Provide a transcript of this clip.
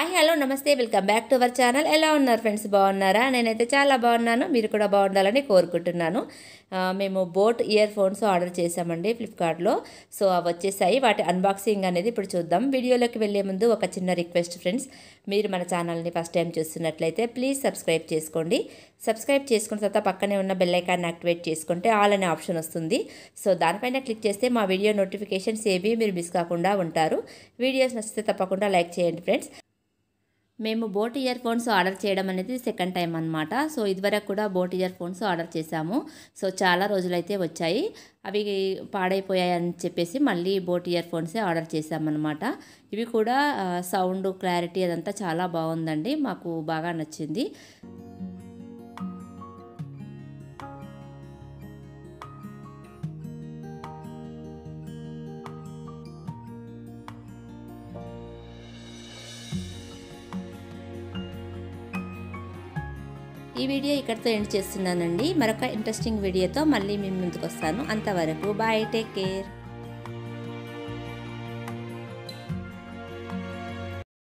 hi hello నమస్తే welcome back to our channel ఎలా ఉన్నారు ఫ్రెండ్స్ బాగున్నారా నేనైతే చాలా బాగున్నాను మీరు కూడా బాగుండాలని కోరుకుంటున్నాను ఆ, మేము బోట్ ఇయర్ ఫోన్స్ ఆర్డర్ చేసామండి ఫ్లిప్కార్ట్లో సో అవి వచ్చేసాయి వాటి అన్బాక్సింగ్ అనేది ఇప్పుడు చూద్దాం వీడియోలోకి వెళ్ళే ముందు ఒక చిన్న రిక్వెస్ట్ ఫ్రెండ్స్ మీరు మన ఛానల్ని ఫస్ట్ టైం చూస్తున్నట్లయితే ప్లీజ్ సబ్స్క్రైబ్ చేసుకోండి సబ్స్క్రైబ్ చేసుకున్న తర్వాత పక్కనే ఉన్న బెల్ ఐకాన్ యాక్టివేట్ చేసుకుంటే ఆల్ అనే ఆప్షన్ వస్తుంది సో దానిపైన క్లిక్ చేస్తే మా వీడియో నోటిఫికేషన్స్ ఏవి మీరు మిస్ కాకుండా ఉంటారు వీడియోస్ నచ్చితే తప్పకుండా లైక్ చేయండి ఫ్రెండ్స్ మేము బోట్ ఇయర్ ఫోన్స్ ఆర్డర్ చేయడం అనేది సెకండ్ టైం అనమాట సో ఇదివరకు కూడా బోట్ ఇయర్ ఫోన్స్ ఆర్డర్ చేశాము సో చాలా రోజులైతే వచ్చాయి అవి పాడైపోయాయి అని చెప్పేసి మళ్ళీ బోట్ ఇయర్ ఫోన్సే ఆర్డర్ చేశామన్నమాట ఇవి కూడా ఆ, సౌండ్ క్లారిటీ అదంతా చాలా బాగుందండి మాకు బాగా నచ్చింది ఈ వీడియో ఇక్కడితో ఎండ్ చేస్తున్నానండి మరొక ఇంట్రెస్టింగ్ వీడియోతో మళ్ళీ మీ ముందుకు వస్తాను అంతవరకు బాయ్ టేక్ కేర్